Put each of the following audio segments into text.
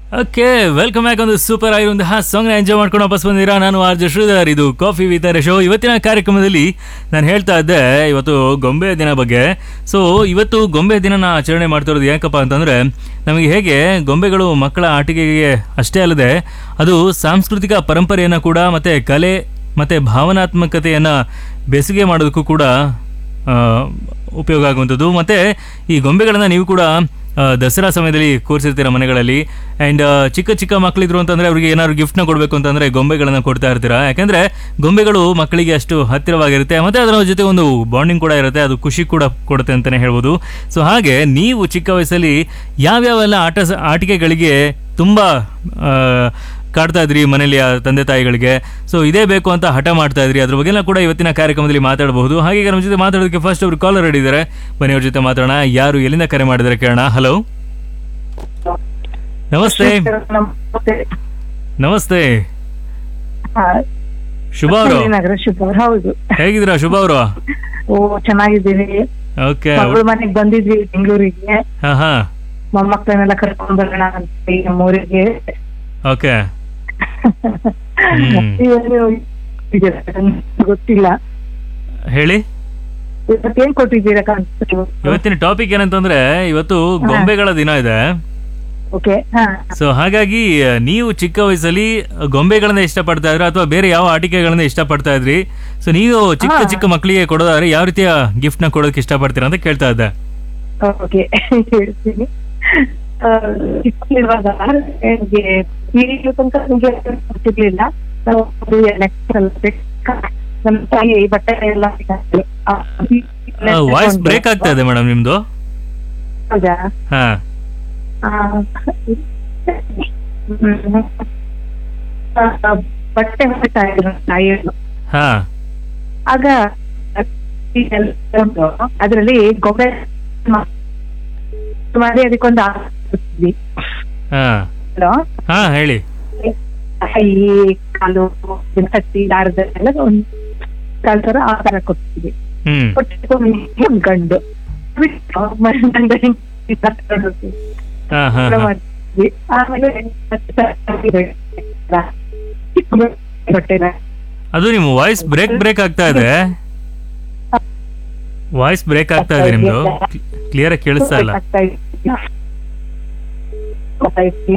Okay welcome back ಒಂದು super ಆಗಿರುವಂತಹ ಸಾಂಗ್ನ ಎಂಜಾಯ್ ಮಾಡ್ಕೊಂಡು ವಾಪಸ್ ಬಂದಿರಾ ನಾನು ಆರ್ ಜೆ ಶ್ರೀಧರ್ ಇದು ಕಾಫಿ ವಿತ್ ಶೋ ಇವತ್ತಿನ ಕಾರ್ಯಕ್ರಮದಲ್ಲಿ ನಾನು ಹೇಳ್ತಾ ಇದ್ದೆ ಇವತ್ತು ಗೊಂಬೆ ದಿನ ಬಗ್ಗೆ ಸೊ ಇವತ್ತು ಗೊಂಬೆ ದಿನನ ಆಚರಣೆ ಮಾಡ್ತಿರೋದು ಯಾಕಪ್ಪ ಅಂತಂದರೆ ನಮಗೆ ಹೇಗೆ ಗೊಂಬೆಗಳು ಮಕ್ಕಳ ಆಟಿಕೆಗೆ ಅಷ್ಟೇ ಅಲ್ಲದೆ ಅದು ಸಾಂಸ್ಕೃತಿಕ ಪರಂಪರೆಯನ್ನು ಕೂಡ ಮತ್ತು ಕಲೆ ಮತ್ತು ಭಾವನಾತ್ಮಕತೆಯನ್ನು ಬೆಸುಗೆ ಮಾಡೋದಕ್ಕೂ ಕೂಡ ಆ, ಉಪಯೋಗ ಆಗುವಂಥದ್ದು ಮತ್ತು ಈ ಗೊಂಬೆಗಳನ್ನು ನೀವು ಕೂಡ ಆ, ದಸರಾ ಸಮಯದಲ್ಲಿ ಕೂರಿಸಿರ್ತೀರ ಮನೆಗಳಲ್ಲಿ ಆ್ಯಂಡ್ ಚಿಕ್ಕ ಚಿಕ್ಕ ಮಕ್ಕಳಿದ್ರು ಅಂತಂದರೆ ಅವರಿಗೆ ಏನಾದ್ರು ಗಿಫ್ಟ್ನ ಕೊಡಬೇಕು ಅಂತಂದರೆ ಗೊಂಬೆಗಳನ್ನು ಕೊಡ್ತಾ ಇರ್ತೀರಾ ಯಾಕೆಂದರೆ ಗೊಂಬೆಗಳು ಮಕ್ಕಳಿಗೆ ಅಷ್ಟು ಹತ್ತಿರವಾಗಿರುತ್ತೆ ಮತ್ತು ಅದರ ಜೊತೆ ಒಂದು ಬಾಂಡಿಂಗ್ ಕೂಡ ಇರುತ್ತೆ ಅದು ಖುಷಿ ಕೂಡ ಕೊಡುತ್ತೆ ಅಂತಲೇ ಹೇಳ್ಬೋದು ಸೊ ಹಾಗೆ ನೀವು ಚಿಕ್ಕ ವಯಸ್ಸಲ್ಲಿ ಯಾವ್ಯಾವೆಲ್ಲ ಆಟ ಸ- ಆಟಿಕೆಗಳಿಗೆ ತುಂಬ ಕಾಡ್ತಾ ಇದ್ರಿ ಮನೇಲಿ ಆ ತಂದೆ ತಾಯಿಗಳಿಗೆ ಸೊ ಇದೇ ಬೇಕು ಅಂತ ಹಠ ಮಾಡ್ತಾ ಇದ್ರಿ ಅದ್ರ ಬಗ್ಗೆಲ್ಲ ಕೂಡ ಇವತ್ತಿನ ಕಾರ್ಯಕ್ರಮದಲ್ಲಿ ಮಾತಾಡಬಹುದು ಹಾಗೆ ಈಗ ನಮ್ಮ ಜೊತೆ ಮಾತಾಡೋದಕ್ಕೆ ಫಸ್ಟ್ ಅವರು ಕಾಲರ್ ಹಿಡಿದ್ದಾರೆ ಬನ್ನಿ ಅವ್ರ ಜೊತೆ ಮಾತಾಡೋಣ ಯಾರು ಎಲ್ಲಿಂದ ಕರೆ ಮಾಡಿದ್ದಾರೆ ಕೇಳೋಣ ಹಲೋ ನಮಸ್ತೆ ನಮಸ್ತೆ ನಮಸ್ತೆ ಹಾ, ಶುಭ ಅವರು ನಗರ ಶುಭ ಹೌದು ಹೇಗಿದ್ದೀರಾ ಶುಭ ಅವರು ಓ ಚೆನ್ನಾಗಿದ್ದೀವಿ ಓಕೆ ಮಗಳ ಮನೆಗ್ ಬಂದಿದ್ವಿ ಬೆಂಗಳೂರಿಗೆ ಹಾ ಹಾ ಮೊಮ್ಮಕ್ಕಳನ್ನೆಲ್ಲ ಕರ್ಕೊಂಡ್ ಬರೋಣ ಅಂತ ಈ ನಮ್ಮೂರಿಗೆ ಓಕೆ ಹ್ಮ್. ಇವಾಗ ಹೋಗಿದ್ದೀರಾ? ಗೊತ್ತಿಲ್ಲ ಹೇಳಿ ಇವತ್ತೇನ್ ಕೊಟ್ಟಿದ್ದೀರಾ ಕಾನ್ಸೆಪ್ಟ್ ಇವತ್ತಿನ ಟಾಪಿಕ್ ಏನಂತಂದ್ರೆ ಇವತ್ತು ಗೊಂಬೆಗಳ ದಿನ ಇದೆ ಓಕೆ ಹಾ ಸೊ ಹಾಗಾಗಿ ಆ, ನೀವು ಚಿಕ್ಕ ವಯಸ್ಸಲ್ಲಿ ಗೊಂಬೆಗಳನ್ನ ಇಷ್ಟಪಡ್ತಾ ಇದ್ರ ಅಥವಾ ಬೇರೆ ಯಾವ ಆಟಿಕೆಗಳನ್ನ ಇಷ್ಟಪಡ್ತಾ ಇದ್ರಿ ಸೊ ನೀವು ಚಿಕ್ಕ ಹಾ. ಚಿಕ್ಕ ಮಕ್ಕಳಿಗೆ ಕೊಡೋದಾದ್ರೆ ಯಾವ ರೀತಿಯ ಗಿಫ್ಟ್ ನ ಕೊಡೋದಕ್ಕೆ ಇಷ್ಟಪಡ್ತೀರಾ ಅಂತ ಕೇಳ್ತಾ ಇದ್ದೆ ಓಕೆ ಹೇಳ್ತೀನಿ ಆ, ಚಿಕ್ಕದಿರುವಾಗ ನನಗೆ ಈಗಲೂ ತನಕ ನನಗೆ ಗೊತ್ತಿರ್ಲಿಲ್ಲ ನಾವು ಅದು next ಅಲ್ಲ ಬೇಕಾ- ನಮ್ಮ ತಾಯಿ ಬಟ್ಟೆ ಎಲ್ಲ ಹಾಕಿದ್ರು. ಆ, ವಾಯ್ಸ್ ಬ್ರೇಕ್ ಆಗ್ತಾ ಇದೆ ಮೇಡಮ್ ನಿಮ್ದು ಹೌದಾ ಹಾ ಆ, ಹ್ಮ್. ಆ, ಬಟ್ಟೆ ಹೊಲಿತಾ ಇದ್ರು ತಾಯಿಯವರು ಹಾ ಆಗ ಅದರಲ್ಲಿ ಗೊಂಬೆ ಮ- ಮಾಡಿ ಅದಕ್ಕೊಂದು ಹಾಕ್ತಿದ್ವಿ ಹಾ ಹಲೋ ಹಾ ಹೇಳಿ ಕೈ ಕಾಲು ಕತ್ತಿ ದಾರದೆಲ್ಲ ಒಂದು ಕಾಲ್ ತರ ಆ ತರ ಕೊಡ್ತೀವಿ ಹ್ಮ್ ಕೊಟ್ಟು ಗಂಡು ಬಿಟ್ಟು ಮತ್ತೆ ಗಂಡ ಹೆಂಡ್ತಿ ಕರ್ಕೊಂಡು ಹೋಗ್ತೀವಿ. ಹಾ ಹಾ ಎಲ್ಲ ಹಾ. ಮಾಡ್ತೀವಿ. ಆಮೇಲೆ ಚಿಕ್ಕ ಬಟ್ಟೆನ ಅದು ನಿಮ್ಮ ವಾಯ್ಸ್ ಬ್ರೇಕ್ ಬ್ರೇಕ್ ಆಗ್ತಾ ಇದೆ ವಾಯ್ಸ್ ಬ್ರೇಕ್ ಆಗ್ತಾ ಇದೆ ನಿಮ್ದು ಕ್ಲಿಯರ್ ಆಗಿ ಕೇಳಿಸ್ತಾ ಇಲ್ಲ ಆಗ್ತಾ ಇತ್ತು. ಗೊತ್ತಾಯ್ತು.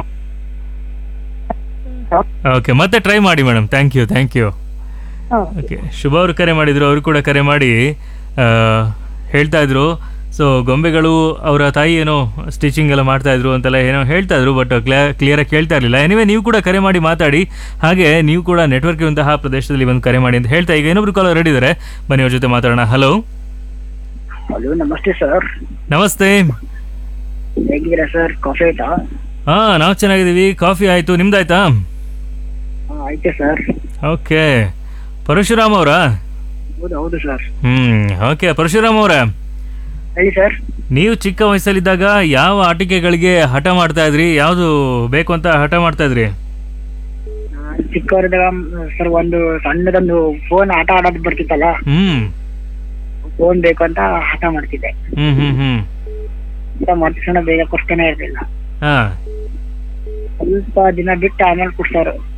ಓಕೆ ಮತ್ತೆ ಟ್ರೈ ಮಾಡಿ madam thank you thank you ಹೌದು. ಓಕೆ ಶುಭ ಅವರು ಕರೆ ಮಾಡಿದ್ರು ಅವರು ಕೂಡ ಕರೆ ಮಾಡಿ ಆ, ಹೇಳ್ತಾ ಇದ್ರು ಸೊ ಗೊಂಬೆಗಳು ಅವರ ತಾಯಿ ಏನೋ ಸ್ಟಿಚಿಂಗ್ ಎಲ್ಲ ಮಾಡ್ತಾ ಇದ್ರು ಅಂತೆಲ್ಲ ಏನೋ ಹೇಳ್ತಾ ಇದ್ರು ಬಟ್ ಕ್ಲಿಯರ್ ಆಗಿ ಕೇಳ್ತಾ ಇರಲಿಲ್ಲ ಎನಿವೆ ನೀವು ಕೂಡ ಕರೆ ಮಾಡಿ ಮಾತಾಡಿ ಹಾಗೆ ನೀವು ಕೂಡ ನೆಟ್ವರ್ಕ್ ಇರುವಂತಹ ಪ್ರದೇಶದಲ್ಲಿ ಬಂದು ಕರೆ ಮಾಡಿ ಅಂತ ಹೇಳ್ತಾ ಈಗ ಇನ್ನೊಬ್ರು ಕಾಲರ್ ರೆಡಿ ಇದ್ದಾರೆ ಬನ್ನಿ ಅವ್ರ ಜೊತೆ ಮಾತಾಡೋಣ ಹಲೋ ಹಲೋ ನಮಸ್ತೆ ಸರ್ ನಮಸ್ತೆ ಹೇಗಿದ್ದೀರಾ ಸರ್ ಕಾಫಿ ಆಯ್ತಾ ಹಾ ನಾವು ಚೆನ್ನಾಗಿದ್ದೀವಿ ಕಾಫಿ ಆಯ್ತು ನಿಮ್ದಾಯ್ತಾ ಹಾ ಆಯ್ತು ಸರ್ ಓಕೆ ಪರಶುರಾಮ್ ಅವರಾ ಹೌದು ಹೌದು ಸರ್ ಹ್ಮ್ ಓಕೆ ಪರಶುರಾಮ್ ಅವರೇ ಹೇಳಿ ಸರ್ ನೀವು ಚಿಕ್ಕ ವಯಸ್ಸಲ್ಲಿದ್ದಾಗ ಯಾವ ಆಟಿಕೆಗಳಿಗೆ ಹಠ ಮಾಡ್ತಾ ಇದ್ರಿ ಯಾವುದು ಬೇಕು ಅಂತ ಹಠ ಮಾಡ್ತಾ ಇದ್ರಿ ನಾನ್ ಚಿಕ್ಕವರಿದ್ದಾಗ ಸರ್ ಒಂದು ಸಣ್ಣದೊಂದು ಫೋನ್ ಆಟ ಆಡೋದು ಬರ್ತಿತ್ತಲ್ಲ ಹ್ಮ್ ಫೋನ್ ಬೇಕು ಅಂತ ಹಠ ಮಾಡ್ತಿದ್ದೆ ಹ್ಮ್ ಹ್ಮ್ ಹ್ಮ್ ಊಟ ಮಾಡ್ತಿಸೋಣ ಬೇಗ ಕೊಡ್ತಾನೆ ಇರ್ಲಿಲ್ಲ ಹಾ ಸ್ವಲ್ಪ ದಿನ ಬಿಟ್ಟು ಆಮೇಲೆ ಕೊಡ್ತಾರು